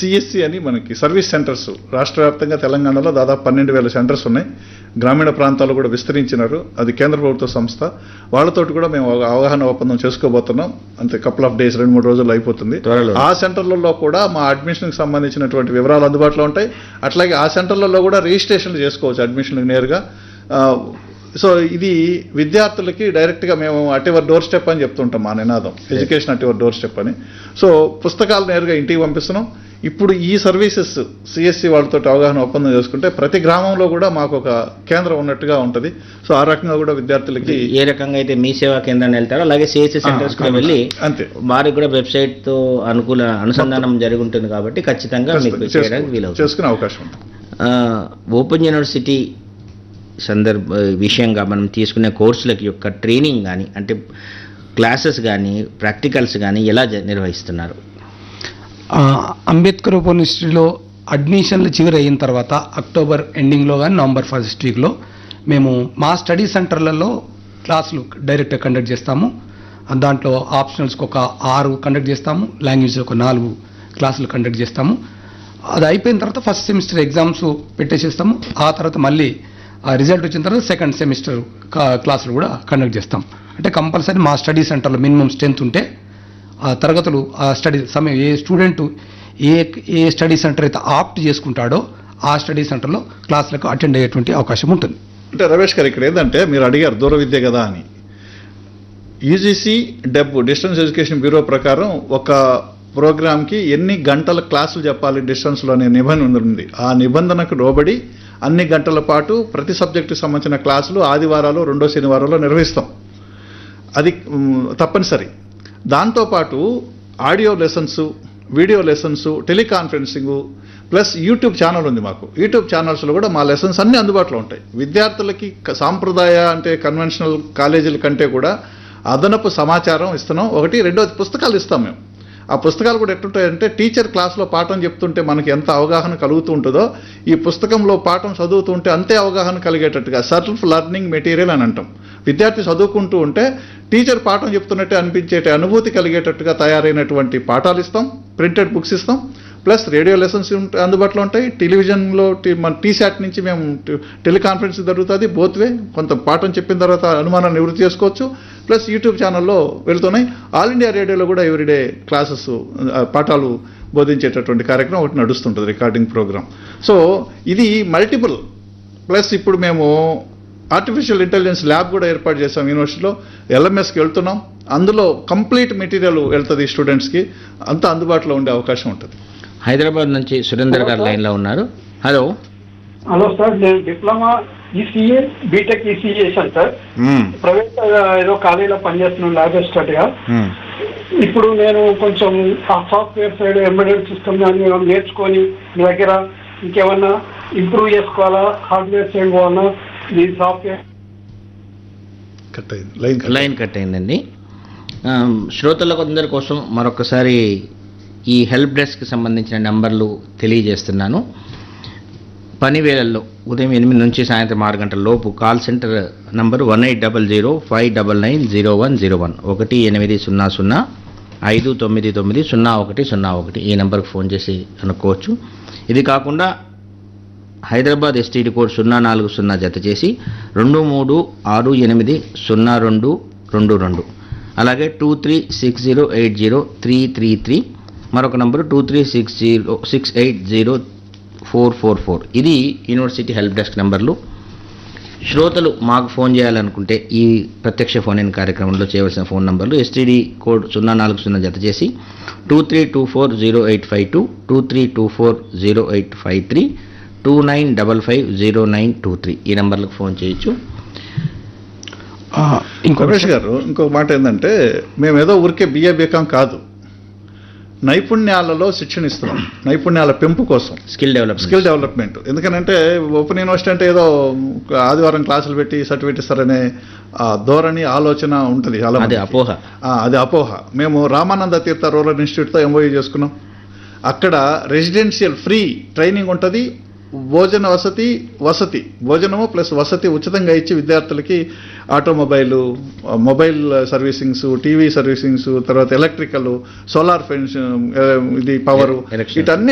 CSC అని మనకి service centres రాష్ట్ర వ్యాప్తంగా తెలంగాణలో దాదాపు పన్నెండు వేల సెంటర్స్ ఉన్నాయి గ్రామీణ ప్రాంతాల్లో కూడా విస్తరించినారు అది కేంద్ర ప్రభుత్వ సంస్థ వాళ్ళతోటి కూడా మేము ఒక అవగాహన ఒప్పందం చేసుకోబోతున్నాం అంతే కపుల్ ఆఫ్ డేస్ రెండు మూడు రోజుల్లో అయిపోతుంది త్వరలో. ఆ సెంటర్లలో కూడా మా అడ్మిషన్కి సంబంధించినటువంటి వివరాలు అందుబాటులో ఉంటాయి అట్లాగే ఆ సెంటర్లలో కూడా రిజిస్ట్రేషన్లు చేసుకోవచ్చు అడ్మిషన్లకు నేరుగా ఆ, సో ఇది విద్యార్థులకి డైరెక్ట్గా మేము అటివర్ డోర్ స్టెప్ అని చెప్తుంటాం మా నినాదం ఎడ్యుకేషన్ అటివర్ డోర్ స్టెప్ అని సో పుస్తకాలు నేరుగా ఇంటికి పంపిస్తున్నాం ఇప్పుడు ఈ సర్వీసెస్ సిఎస్సి వాళ్ళతో అవగాహన ఒప్పందం చేసుకుంటే ప్రతి గ్రామంలో కూడా మాకు ఒక కేంద్రం ఉన్నట్టుగా ఉంటుంది సో ఆ రకంగా కూడా విద్యార్థులకి ఏ రకంగా అయితే మీ సేవా కేంద్రాన్ని వెళ్తారో అలాగే సిఎస్సి సెంటర్స్ కూడా వెళ్ళి అంతే వారికి కూడా వెబ్సైట్ తో అనుకూల అనుసంధానం జరిగి ఉంటుంది కాబట్టి ఖచ్చితంగా మీకు చేయడానికి చేసుకో- వీలవుతుంది చేసుకునే అవకాశం ఉంది ఆ, ఓపెన్ యూనివర్సిటీ సందర్భ విషయంగా మనం తీసుకునే కోర్సులకి యొక్క ట్రైనింగ్ కానీ అంటే క్లాసెస్ కానీ ప్రాక్టికల్స్ కానీ ఎలా జ- నిర్వహిస్తున్నారు ఆ, అంబేద్కర్ ఓపెన్ యూనివర్సిటీలో అడ్మిషన్లు చివరి అయిన తర్వాత అక్టోబర్ ఎండింగ్లో కానీ నవంబర్ ఫస్ట్ వీక్లో మేము మా స్టడీ సెంటర్లలో క్లాసులు డైరెక్ట్గా కండక్ట్ చేస్తాము ఆ, దాంట్లో ఆప్షనల్స్కి ఒక ఆరు కండక్ట్ చేస్తాము లాంగ్వేజ్ ఒక నాలుగు క్లాసులు కండక్ట్ చేస్తాము అది అయిపోయిన తర్వాత ఫస్ట్ సెమిస్టర్ ఎగ్జామ్స్ పెట్టేసేస్తాము ఆ తర్వాత మళ్ళీ ఆ రిజల్ట్ వచ్చిన తర్వాత సెకండ్ సెమిస్టర్ క్లాసులు కూడా కండక్ట్ చేస్తాం అంటే కంపల్సరీ మా స్టడీ సెంటర్లో మినిమం స్ట్రెంత్ ఉంటే ఆ తరగతులు ఆ స్టడీ సమయం ఏ స్టూడెంట్ ఏ ఏ స్టడీ సెంటర్ అయితే ఆప్ట్ చేసుకుంటాడో ఆ స్టడీ సెంటర్లో క్లాసులకు అటెండ్ అయ్యేటువంటి అవకాశం ఉంటుంది అంటే రమేష్ గారు ఇక్కడ ఏంటంటే మీరు అడిగారు దూర విద్య కదా అని U G C DEB distance education bureau ప్రకారం ఒక ప్రోగ్రామ్కి ఎన్ని గంటల క్లాసులు చెప్పాలి డిస్టెన్స్లో అనే నిబంధన ఉంది ఆ నిబంధనకు లోబడి అన్ని గంటల పాటు ప్రతి సబ్జెక్టుకి సంబంధించిన క్లాసులు ఆదివారాలు రెండో శనివారాల్లో నిర్వహిస్తాం అది మ్, తప్పనిసరి దాంతోపాటు audio lessons video lessons teleconferencing plus YouTube channel ఉంది మాకు యూట్యూబ్ ఛానల్స్లో కూడా మా లెసన్స్ అన్ని అందుబాటులో ఉంటాయి విద్యార్థులకి క- సాంప్రదాయ అంటే కన్వెన్షనల్ కాలేజీల కంటే కూడా అదనపు సమాచారం ఇస్తున్నాం ఒకటి రెండోది పుస్తకాలు ఇస్తాం మేము ఆ పుస్తకాలు కూడా ఎట్లుంటాయంటే టీచర్ క్లాస్లో పాఠం చెప్తుంటే మనకి ఎంత అవగాహన కలుగుతూ ఉంటుందో ఈ పుస్తకంలో పాఠం చదువుతుంటే అంతే అవగాహన కలిగేటట్టుగా సెల్ఫ్ లెర్నింగ్ మెటీరియల్ అని అంటాం విద్యార్థి చదువుకుంటూ ఉంటే టీచర్ పాఠం చెప్తున్నట్టే అనిపించేట అనుభూతి కలిగేటట్టుగా తయారైనటువంటి పాఠాలు ఇస్తాం ప్రింటెడ్ బుక్స్ ఇస్తాం ప్లస్ రేడియో లెసన్స్ ఉంట- అందుబాటులో ఉంటాయి టెలివిజన్లో టి- మన టీశాట్ నుంచి మేము టి- టెలికాన్ఫరెన్స్ జరుగుతుంది బోత్వే కొంత పాఠం చెప్పిన తర్వాత అనుమానాన్ని నివృత్తి చేసుకోవచ్చు ప్లస్ యూట్యూబ్ ఛానల్లో వెళ్తున్నాయి ఆల్ ఇండియా రేడియోలో కూడా ఎవ్రీడే క్లాసెస్ ఆ, పాఠాలు బోధించేటటువంటి కార్యక్రమం ఒకటి నడుస్తుంటుంది రికార్డింగ్ ప్రోగ్రామ్ సో ఇది మల్టిపుల్ ప్లస్ ఇప్పుడు మేము ఆర్టిఫిషియల్ ఇంటెలిజెన్స్ ల్యాబ్ కూడా ఏర్పాటు చేసాం యూనివర్సిటీలో ఎల్ఎంఎస్కి వెళ్తున్నాం అందులో కంప్లీట్ మెటీరియల్ వెళ్తుంది స్టూడెంట్స్కి అంతా అందుబాటులో ఉండే అవకాశం ఉంటుంది హైదరాబాద్ నుంచి సురేందర్ గారు లైన్లో ఉన్నారు హలో హలో సార్ నేను డిప్లొమా ఈసీఏ బీటెక్ ఈసీఏ చేశాను సార్ ప్రైవేట్ ఏదో కాలేజీలో పనిచేస్తున్నాను ల్యాబ్ అసిస్టెంట్ గా ఇప్పుడు నేను కొంచెం ఆ సాఫ్ట్వేర్ సైడ్ ఎంబెడెడ్ సిస్టమ్ కానీ ఏమైనా నేర్చుకొని మీ దగ్గర ఇంకేమన్నా ఇంప్రూవ్ చేసుకోవాలా హార్డ్వేర్ సైడ్ పోవాలా ఈ సాఫ్ట్వేర్ కట్ అయింది లైన్ కట్ లైన్ కట్ అయిందండి ఆ, శ్రోతలకు అందరి కోసం మరొకసారి ఈ హెల్ప్ డెస్క్కి సంబంధించిన నంబర్లు తెలియజేస్తున్నాను పని వేళల్లో ఉదయం ఎనిమిది నుంచి సాయంత్రం ఆరు గంటల లోపు call centre number one eight double zero five double nine zero one zero one ఒకటి ఎనిమిది సున్నా సున్నా ఐదు తొమ్మిది తొమ్మిది సున్నా ఒకటి సున్నా ఒకటి ఈ నెంబర్కి ఫోన్ చేసి కనుక్కోవచ్చు ఇది కాకుండా హైదరాబాద్ ఎస్టీడీ కోడ్ సున్నా నాలుగు సున్నా జత చేసి రెండు మూడు ఆరు ఎనిమిది సున్నా రెండు రెండు రెండు అలాగే two three six zero eight zero three three three మరొక నంబరు two three six zero six eight zero four four four ఇది యూనివర్సిటీ హెల్ప్ డెస్క్ నెంబర్లు శ్రోతలు మాకు ఫోన్ చేయాలనుకుంటే ఈ ప్రత్యక్ష ఫోన్ ఇన్ కార్యక్రమంలో చేయవలసిన ఫోన్ నంబర్లు ఎస్టీడీ కోడ్ సున్నా నాలుగు సున్నా జత చేసి two three two four zero eight five two two three two four zero eight five three two nine double five zero nine two three ఈ నెంబర్లకు ఫోన్ చేయొచ్చు ఆ, ఇంకొక రమేష్ గారు ఇంకొక మాట ఏంటంటే మేము ఏదో ఊరికే బిఏ బీకాం కాదు నైపుణ్యాలలో శిక్షణ ఇస్తున్నాం నైపుణ్యాల పెంపు కోసం స్కిల్ డెవలప్మెంట్ స్కిల్ డెవలప్మెంట్ ఎందుకనంటే ఓపెన్ యూనివర్సిటీ అంటే ఏదో ఒక ఆదివారం క్లాసులు పెట్టి సర్టిఫికేట్ ఇస్తారనే ఆ ధోరణి ఆలోచన ఉంటుంది చాలా అదే మందికి. అపోహ ఆ, అది అపోహ మేము రామానంద తీర్థ రూరల్ ఇన్స్టిట్యూట్తో ఎంఓయూ చేసుకున్నాం అక్కడ రెసిడెన్షియల్ ఫ్రీ ట్రైనింగ్ ఉంటుంది భోజన వసతి వసతి భోజనము ప్లస్ వసతి ఉచితంగా ఇచ్చి విద్యార్థులకి automobile mobile servicings TV servicings తర్వాత ఎలక్ట్రికల్ సోలార్ ఫెన్స్ ఇది పవర్ Erection. వీటన్ని